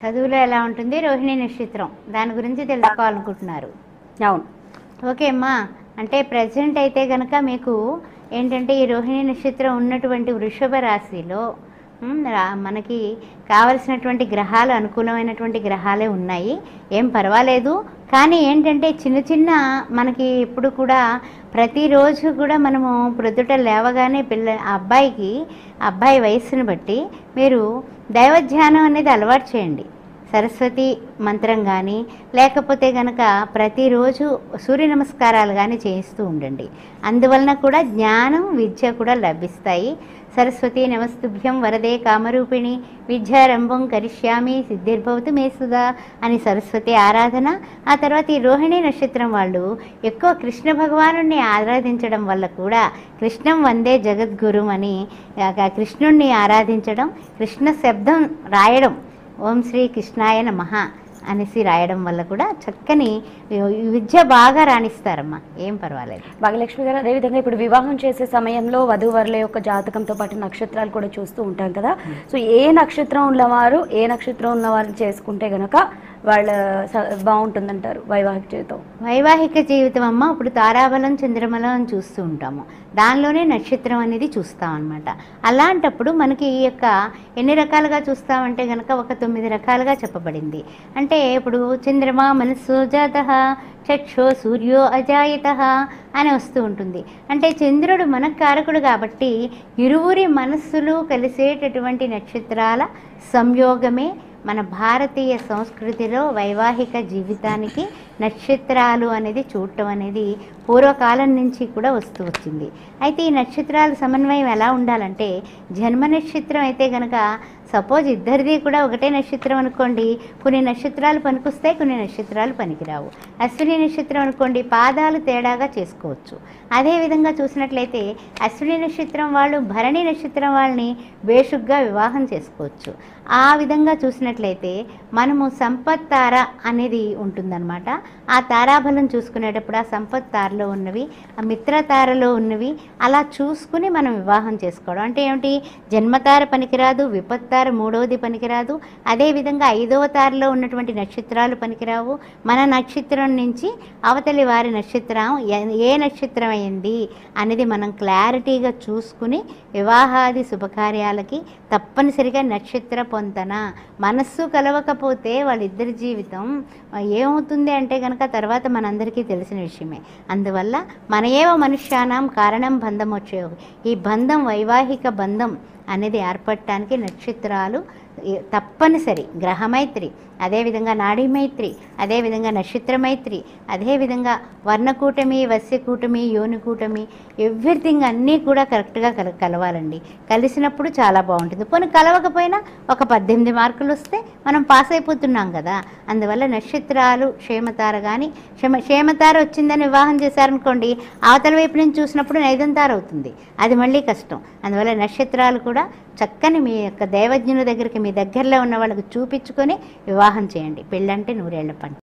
చదువులో ఎలా ఉంటుంది రోహిణి నక్షత్రం దాని గురించి తెలుసుకోవాలనుకుంటున్నారు అవును ఓకే అమ్మా అంటే ప్రజెంట్ అయితే కనుక మీకు ఏంటంటే ఈ రోహిణి నక్షత్రం ఉన్నటువంటి వృషభ రాశిలో ఉమ్, రా- మనకి కావలసినటువంటి గ్రహాలు అనుకూలమైనటువంటి గ్రహాలే ఉన్నాయి ఏం పర్వాలేదు కానీ ఏంటంటే చిన్న చిన్న మనకి ఇప్పుడు కూడా ప్రతిరోజు కూడా మనము ప్రొద్దుట లేవగానే పిల్ల ఆ అబ్బాయికి ఆ అబ్బాయి వయస్సును బట్టి మీరు దైవధ్యానం అనేది అలవాటు చేయండి సరస్వతి మంత్రం కానీ లేకపోతే గనక ప్రతిరోజు సూర్య నమస్కారాలు కానీ చేయిస్తూ ఉండండి అందువలన కూడా జ్ఞానం విద్య కూడా లభిస్తాయి సరస్వతి నమస్తుభ్యం వరదే కామరూపిణి విద్యారంభం కరిష్యామి సిద్ధిర్భవతు మే సుధా అని సరస్వతి ఆరాధన ఆ తర్వాత ఈ రోహిణి నక్షత్రం వాళ్ళు ఎక్కువ కృష్ణ భగవానుడిని ఆరాధించడం వల్ల కూడా కృష్ణం వందే జగద్గురు అని ఆ కృష్ణుణ్ణి ఆరాధించడం కృష్ణ శబ్దం రాయడం ఓం శ్రీ కృష్ణాయ నమః అనేసి రాయడం వల్ల కూడా చక్కని విద్య బాగా రాణిస్తారమ్మా ఏం పర్వాలేదు భాగ్యలక్ష్మి గారు అదేవిధంగా ఇప్పుడు వివాహం చేసే సమయంలో వధూవరుల యొక్క జాతకంతో పాటు నక్షత్రాలు కూడా చూస్తూ ఉంటాం కదా సో ఏ నక్షత్రం ఉన్నవారు ఏ నక్షత్రం ఉన్నవారు చేసుకుంటే గనక వాళ్ళ స- బాగుంటుందంటారు వైవాహిక జీవితం వైవాహిక జీవితం అమ్మ ఇప్పుడు తారాబలం చంద్రబలం చూస్తూ ఉంటాము దానిలోనే నక్షత్రం అనేది చూస్తాం అనమాట అలాంటప్పుడు మనకి ఈ యొక్క ఎన్ని రకాలుగా చూస్తామంటే కనుక ఒక తొమ్మిది రకాలుగా చెప్పబడింది అంటే ఇప్పుడు చంద్రమా మనస్సు జాత చక్షో సూర్యో అజాయత అని వస్తూ ఉంటుంది అంటే చంద్రుడు మనకు కారకుడు కాబట్టి ఇరువురి మనస్సులు కలిసేటటువంటి నక్షత్రాల సంయోగమే మన భారతీయ సంస్కృతిలో వైవాహిక జీవితానికి నక్షత్రాలు అనేది చూడటం అనేది పూర్వకాలం నుంచి కూడా వస్తూ వచ్చింది అయితే ఈ నక్షత్రాల సమన్వయం ఎలా ఉండాలంటే జన్మ నక్షత్రం అయితే కనుక సపోజ్ ఇద్దరిది కూడా ఒకటే నక్షత్రం అనుకోండి కొన్ని నక్షత్రాలు పనికొస్తాయి కొన్ని నక్షత్రాలు పనికిరావు అశ్విని నక్షత్రం అనుకోండి పాదాలు తేడాగా చేసుకోవచ్చు అదేవిధంగా చూసినట్లయితే అశ్విని నక్షత్రం వాళ్ళు భరణి నక్షత్రం వాళ్ళని బేషుగ్గా వివాహం చేసుకోవచ్చు ఆ విధంగా చూసినట్లయితే మనము సంపత్ తార అనేది ఉంటుందన్నమాట ఆ తారాబలం చూసుకునేటప్పుడు ఆ సంపత్ తారలో ఉన్నవి ఆ మిత్ర తారలో ఉన్నవి అలా చూసుకుని మనం వివాహం చేసుకోవడం అంటే ఏమిటి జన్మతార పనికిరాదు విపత్తార మూడవది పనికిరాదు అదేవిధంగా ఐదవ తారలో ఉన్నటువంటి నక్షత్రాలు పనికిరావు మన నక్షత్రం నుంచి అవతలి వారి నక్షత్రం ఎ- ఏ నక్షత్రం అయింది అనేది మనం క్లారిటీగా చూసుకుని వివాహాది శుభకార్యాలకి తప్పనిసరిగా నక్షత్ర పొంతన మనస్సు కలవకపోతే వాళ్ళిద్దరి జీవితం ఆ, ఏమవుతుంది అంటే కనుక తర్వాత మనందరికీ తెలిసిన విషయమే అందువల్ల మన ఏవ మనుష్యానాం కారణం బంధం వచ్చే ఈ బంధం వైవాహిక బంధం అనేది ఏర్పడటానికి నక్షత్రాలు ఈ- తప్పనిసరి గ్రహమైత్రి అదేవిధంగా నాడీమైత్రి అదేవిధంగా నక్షత్రమైత్రి అదేవిధంగా వర్ణకూటమి వస్యకూటమి యోనికూటమి ఎవ్రీథింగ్ అన్నీ కూడా కరెక్ట్గా కల కలవాలండి కలిసినప్పుడు చాలా బాగుంటుంది పోనీ కలవకపోయినా ఒక పద్దెనిమిది మార్కులు వస్తే మనం పాస్ అయిపోతున్నాం కదా అందువల్ల నక్షత్రాలు క్షేమతార కానీ క్షమ క్షేమతార వచ్చిందని వివాహం చేశారనుకోండి అవతల వైపు నుంచి చూసినప్పుడు నైదంతార అవుతుంది అది మళ్ళీ కష్టం అందువల్ల నక్షత్రాలు కూడా చక్కని మీ యొక్క దైవజ్ఞుల దగ్గరికి మీ దగ్గరలో ఉన్న వాళ్ళకి చూపించుకొని వివాహం చేయండి పెళ్ళంటే నూరేళ్ల పంట